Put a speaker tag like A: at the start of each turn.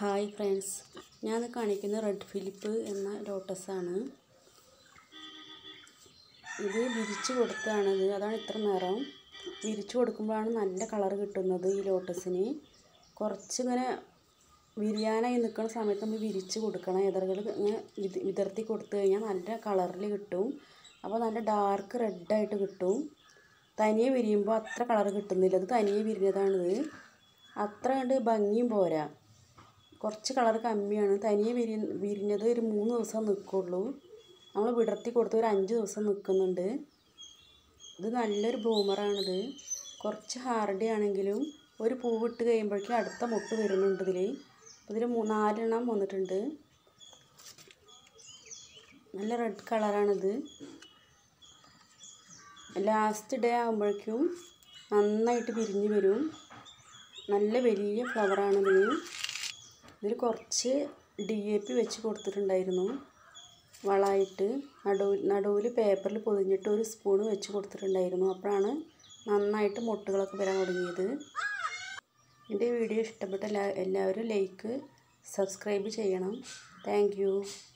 A: hi friends ഞാൻ കാണിക്കുന്ന red Philip എന്ന ലോട്ടസാണ് ഇത് വിരിച്ചു കൊടുത്താണിത് അതാണ് ഇത്ര നിറം വിരിച്ചു കൊടുക്കുമ്പോഴാണ് നല്ല കളർ കിട്ടുന്നത് ഈ ലോട്ടസിന് കുറച്ചിങ്ങനെ വിരിയാനായി നിൽക്കുന്ന സമയത്ത് നമ്മൾ വിരിച്ച് കൊടുക്കണം എതിർകൾ ഇങ്ങനെ വിത വിതർത്തി കൊടുത്തു കഴിഞ്ഞാൽ നല്ല കളറിൽ കിട്ടും അപ്പോൾ നല്ല ഡാർക്ക് റെഡായിട്ട് കിട്ടും തനിയെ വിരിയുമ്പോൾ അത്ര കളർ കിട്ടുന്നില്ല ഇത് തനിയെ വിരിഞ്ഞതാണിത് അത്ര കണ്ട് ഭംഗിയും പോരാ കുറച്ച് കളർ കമ്മിയാണ് തനിയെ വിരി വിരിഞ്ഞത് ഒരു മൂന്ന് ദിവസം നിൽക്കുള്ളൂ നമ്മൾ വിടർത്തി കൊടുത്ത് ഒരു അഞ്ച് ദിവസം നിൽക്കുന്നുണ്ട് ഇത് നല്ലൊരു ബ്ലൂമറാണിത് കുറച്ച് ഹാർഡി ആണെങ്കിലും ഒരു പൂവിട്ട് കഴിയുമ്പോഴേക്കും അടുത്ത മുട്ട് വരുന്നുണ്ട് ഇതിൽ ഇതിൽ നാലെണ്ണം വന്നിട്ടുണ്ട് നല്ല റെഡ് കളറാണിത് ലാസ്റ്റ് ഡേ ആകുമ്പോഴേക്കും നന്നായിട്ട് വിരിഞ്ഞ് വരും നല്ല വലിയ ഫ്ലവറാണ് ഇതിന് ഇതിൽ കുറച്ച് ഡി എ പി വെച്ച് കൊടുത്തിട്ടുണ്ടായിരുന്നു വളമായിട്ട് നടുവിൽ നടുവിൽ പേപ്പറിൽ പൊതിഞ്ഞിട്ട് ഒരു സ്പൂണ് വെച്ച് കൊടുത്തിട്ടുണ്ടായിരുന്നു അപ്പോഴാണ് നന്നായിട്ട് മുട്ടുകളൊക്കെ വരാൻ തുടങ്ങിയത് എൻ്റെ വീഡിയോ ഇഷ്ടപ്പെട്ട എല്ലാ എല്ലാവരും ലൈക്ക് സബ്സ്ക്രൈബ് ചെയ്യണം താങ്ക്